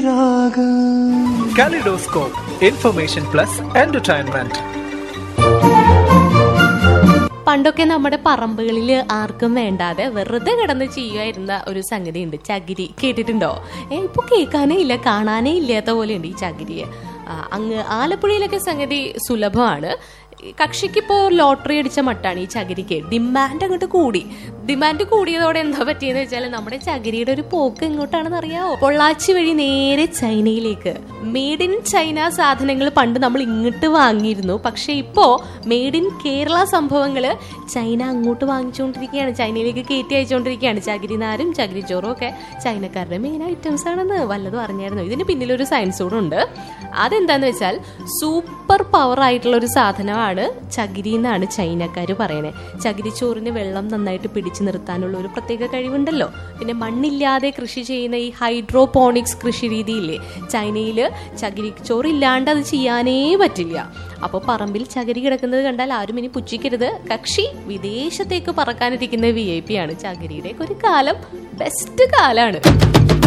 രാഗം Kaleidoscope, information plus entertainment. പണ്ടൊക്കെ നമ്മുടെ പറമ്പുകളിൽ ആർക്കും വേണ്ടാതെ വെറുതെ കിടന്ന് ചെയ്യുമായിരുന്ന ഒരു സംഗതി ഉണ്ട് ചകിരി കേട്ടിട്ടുണ്ടോ ഏ ഇപ്പൊ കേൾക്കാനേ ഇല്ല കാണാനേ ഇല്ലാത്ത പോലെയുണ്ട് ഈ ചകിരിയെ ആ, അങ്ങ് ആലപ്പുഴയിലൊക്കെ സംഗതി സുലഭമാണ് ഈ കക്ഷിക്കിപ്പോ ലോട്ടറി അടിച്ച മട്ടാണ് ഈ ചകിരിക്ക് ഡിമാൻഡ് അങ്ങോട്ട് കൂടി ഡിമാൻഡ് കൂടിയതോടെ എന്താ പറ്റിയെന്ന് വെച്ചാൽ നമ്മുടെ ചകിരിയുടെ ഒരു പോക്ക് എങ്ങോട്ടാണെന്ന് അറിയാവോ പൊള്ളാച്ചി വഴി നേരെ ചൈനയിലേക്ക് മെയ്ഡ് ഇൻ ചൈന സാധനങ്ങൾ പണ്ട് നമ്മൾ ഇങ്ങോട്ട് വാങ്ങിയിരുന്നു പക്ഷെ ഇപ്പോ മെയ്ഡ് ഇൻ കേരള സംഭവങ്ങള് ചൈന അങ്ങോട്ട് വാങ്ങിച്ചുകൊണ്ടിരിക്കുകയാണ് ചൈനയിലേക്ക് കയറ്റി അയച്ചുകൊണ്ടിരിക്കുകയാണ് ചകിരി നാരും ചകിരി ചോറും ഒക്കെ ചൈനക്കാരുടെ മെയിൻ ഐറ്റംസ് ആണെന്ന് വല്ലതും അറിഞ്ഞായിരുന്നു ഇതിന് പിന്നിലൊരു സയൻസ് കൂടെ ഉണ്ട് അതെന്താന്ന് വെച്ചാൽ സൂപ്പർ പവർ ആയിട്ടുള്ള ഒരു സാധനമാണ് ചകിരി എന്നാണ് ചൈനക്കാർ പറയണേ ചകിരിച്ചോറിന് വെള്ളം നന്നായിട്ട് പിടിച്ചു നിർത്താനുള്ള ഒരു പ്രത്യേക കഴിവുണ്ടല്ലോ പിന്നെ മണ്ണില്ലാതെ കൃഷി ചെയ്യുന്ന ഈ ഹൈഡ്രോപോണിക്സ് കൃഷി രീതിയില്ലേ ചൈനയിൽ ചകിരിച്ചോറ് ഇല്ലാണ്ട് അത് ചെയ്യാനേ പറ്റില്ല അപ്പോൾ പറമ്പിൽ ചകിരി കിടക്കുന്നത് കണ്ടാൽ ആരും ഇനി പുച്ഛിക്കരുത് കക്ഷി വിദേശത്തേക്ക് പറക്കാനിരിക്കുന്ന വി ഐ പി ആണ് ചകിരിയുടെ ഒരു കാലം ബെസ്റ്റ് കാലാണ്